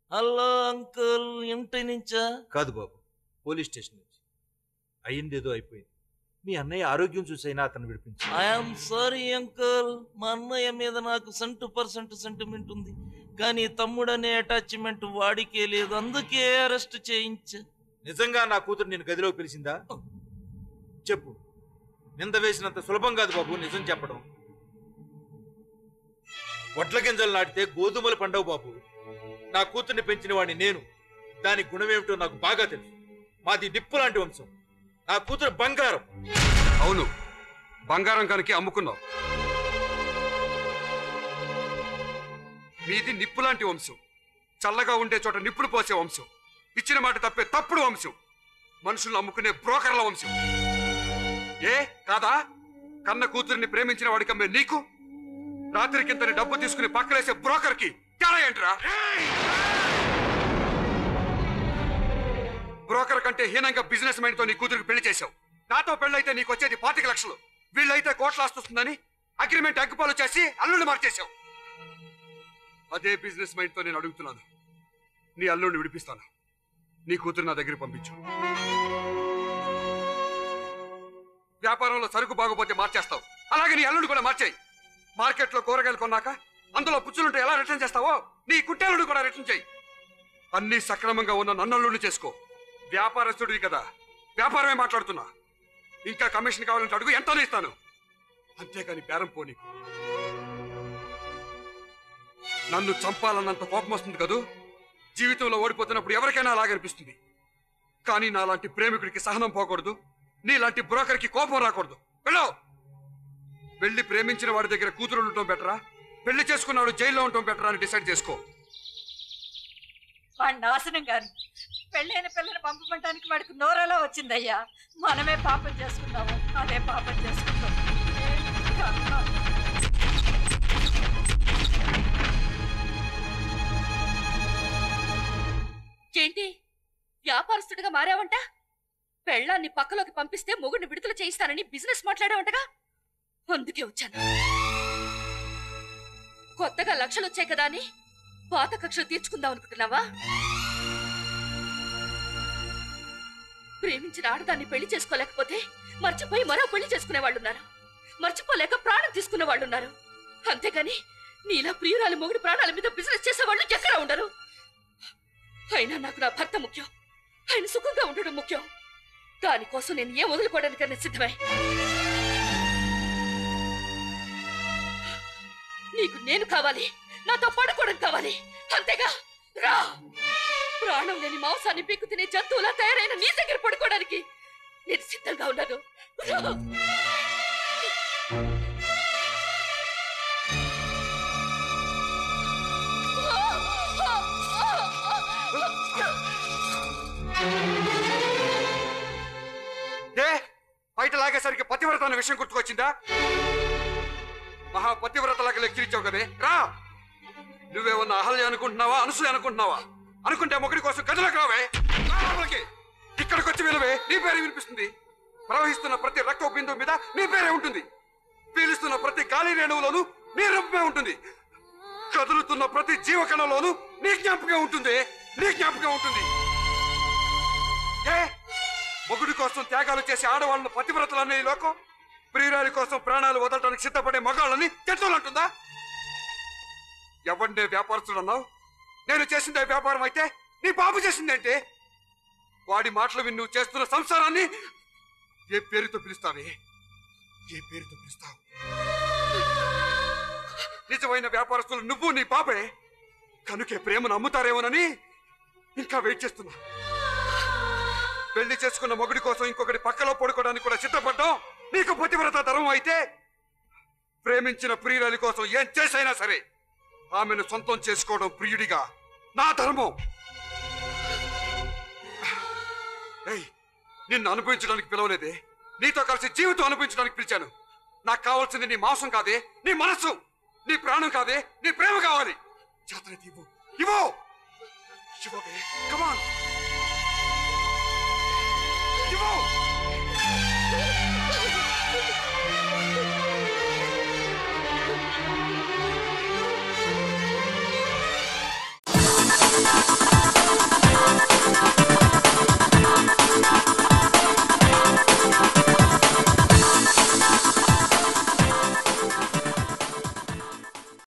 Hello uncle ఇంటి నుంచా కాదు బాబు పోలీస్ స్టేషన్ నుంచి అయ్యింది ఏదో అయిపోయింది మీ అన్నయ్య ఆరోగ్యం చూసైనా అతను విడిపించు ఐఎమ్ సారీ అంకుల్ మా అన్నయ్య మీద నాకు సెంటు పర్సెంట్ సెంటిమెంట్ ఉంది కానీ తమ్ముడనే అటాచ్మెంట్ వాడికే లేదు అందుకే అరెస్ట్ చేయించా నిజంగా నా కూతురు నేను గదిలోకి పిలిచిందా చెప్పు నింద వేసినంత సులభం కాదు బాబు నిజం చెప్పడం వడ్ల గింజలు నాటితే గోధుమలు పండవు బాబు నా కూతుర్ని పెంచిన వాడిని నేను దాని గుణమేమిటో నాకు బాగా తెలుసు మాది నిప్పు లాంటి వంశం నా కూతురు బంగారం అవును బంగారం కనుక అమ్ముకున్నావు మీది నిప్పు లాంటి వంశం చల్లగా ఉండే చోట నిప్పులు పోసే వంశం ఇచ్చిన మాట తప్పే తప్పుడు వంశం మనుషులను అమ్ముకునే బ్రోకర్ల వంశం ఏ కాదా కన్న కూతురిని ప్రేమించిన వాడికి అమ్మే నీకు రాత్రి కిందని డబ్బు తీసుకుని పక్కలేసే బ్రోకర్కి తేడా ఏంట్రా బ్రోకర్ కంటే హీనంగా బిజినెస్ మైండ్ తో నీ కూతురికి పెళ్లి చేశావు నాతో పెళ్ళైతే నీకు వచ్చేది పాతిక లక్షలు వీళ్ళైతే కోట్ల ఆస్తుందని అగ్రిమెంట్ అగ్గిపాలు చేసి అల్లుడిని మార్చేశావు అదే బిజినెస్ మైండ్ తో నేను అడుగుతున్నాను నీ అల్లుడిని విడిపిస్తాను నీ కూతురు నా దగ్గరికి పంపించు వ్యాపారంలో సరుకు బాగోపోతే మార్చేస్తావు అలాగే నీ అల్లుడు కూడా మార్చేయి మార్కెట్లో కూరగాయలు కొన్నాక అందులో పుచ్చులుంటే ఎలా రిటర్న్ చేస్తావో నీ కుట్టేలుడు కూడా రిటర్న్ చేయి అన్ని సక్రమంగా ఉన్న నన్నల్లుడిని చేసుకో వ్యాపారస్తుడివి కదా వ్యాపారమే మాట్లాడుతున్నా ఇంకా కమిషన్ కావాలంటే అడుగు ఎంతనే ఇస్తాను అంతేకాని బేరం పోనీ నన్ను చంపాలన్నంత కోపం వస్తుంది కదూ జీవితంలో ఓడిపోతున్నప్పుడు ఎవరికైనా అలాగనిపిస్తుంది కానీ నాలాంటి ప్రేమికుడికి సహనం పోకూడదు నీలాంటి బ్రోకర్కి కోపం రాకూడదు వెళ్ళు వెళ్ళి ప్రేమించిన వాడి దగ్గర కూతురు ఉండటం బెటరా పెళ్లి చేసుకున్నవాడు జైల్లో ఉండటం బెటరా అని డిసైడ్ చేసుకో వాడి నాశనం గాను పెళ్ళైన పిల్లని పంపమంటానికి వాడికి నోరెలా వచ్చిందయ్యా మనమే పాపం చేసుకున్నాము అదే పాపం చేసుకున్నాం ఏంటి కర్మ? ఏంటి వ్యాపారస్తుడిగా మారావంట పెళ్ళాన్ని పక్కలోకి పంపిస్తే మొగుడిని విడుదల చేయిస్తానని బిజినెస్ మాట్లాడావంటగా అందుకే వచ్చాను కొత్తగా లక్షలు వచ్చాయి కదా అని పాత కక్షలు తీర్చుకుందాం అనుకుంటున్నావా ప్రేమించిన ఆడదాన్ని పెళ్లి చేసుకోలేకపోతే మర్చిపోయి మరో పెళ్లి చేసుకునే వాళ్ళు ఉన్నారు మర్చిపోలేక ప్రాణం తీసుకునే వాళ్ళు ఉన్నారు అంతేగాని నీలా ప్రియురాలి మొగుడి ప్రాణాల మీద బిజినెస్ చేసేవాళ్ళు ఎక్కడ ఉండరు అయినా నాకు నా భర్త ముఖ్యం ఆయన సుఖంగా ఉండడం ముఖ్యం దానికోసం నేను ఏం వదులుకోవడానికన్నా సిద్ధమే నీకు నేను కావాలి నాతో పడుకోవడం కావాలి అంతేగా రా ప్రాణం లేని మాంసాన్ని పీకు తినే జంతువులా తయారైన నీ దగ్గర పడుకోవడానికి నేను సిద్ధంగా ఉన్నాను రా. ఏ బయట లాగేసరికి పతివ్రత అన్న విషయం గుర్తుకొచ్చిందా మహా పతివ్రతలాగా లెక్కిరించావు కదే రా నువ్వేమన్నా అహల్య అనుకుంటున్నావా అనసూయ అనుకుంటున్నావా అనుకుంటే మొగుడి కోసం గదిలోకి రావే రా లోపలికి. ఇక్కడికి వచ్చి విలువే నీ పేరే వినిపిస్తుంది ప్రవహిస్తున్న ప్రతి రక్త బిందువు మీద నీ పేరే ఉంటుంది పీలుస్తున్న ప్రతి గాలి రేణువులోనూ నీ రూపమే ఉంటుంది కదులుతున్న ప్రతి జీవకణంలోనూ నీ జ్ఞాపకం ఉంటుంది నీ జ్ఞాపకం ఉంటుంది ఏ మొగుడి కోసం త్యాగాలు చేసే ఆడవాళ్ళను పతివ్రతలనే ఈ లోకం ప్రియురాలి కోసం ప్రాణాలు వదలటానికి సిద్ధపడే మగాళ్ళని చెట్టులంటుందా ఎవరినే వ్యాపారస్తుడు అన్నావు నేను చేసిందే వ్యాపారం అయితే నీ బాబు చేసిందేంటి వాడి మాటలు విని నువ్వు చేస్తున్న సంసారాన్ని ఏ పేరుతో పిలుస్తావే ఏ పేరుతో పిలుస్తావు నిజమైన వ్యాపారస్తులు నువ్వు నీ బాబే కనుకే ప్రేమను అమ్ముతారేమోనని ఇంకా వెయిట్ చేస్తున్నా పెళ్లి చేసుకున్న మొగుడి కోసం ఇంకొకటి పక్కలో పడుకోవడానికి కూడా సిద్ధపడ్డాం నీకు పతివ్రత ధర్మం అయితే ప్రేమించిన ప్రియురాలి కోసం ఏం చేసైనా సరే ఆమెను సొంతం చేసుకోవడం ప్రియుడిగా నా ధర్మం ఏయ్ నిన్ను అనుభవించడానికి పిలవలేదే నీతో కలిసి జీవితం అనుభవించడానికి పిలిచాను నాకు కావాల్సింది నీ మాంసం కాదే నీ మనస్సు నీ ప్రాణం కాదే నీ ప్రేమ కావాలి చేతనైతే ఇవ్వు ఇవ్వు ఇవ్వవే కమాన్ ఇవ్వు Thank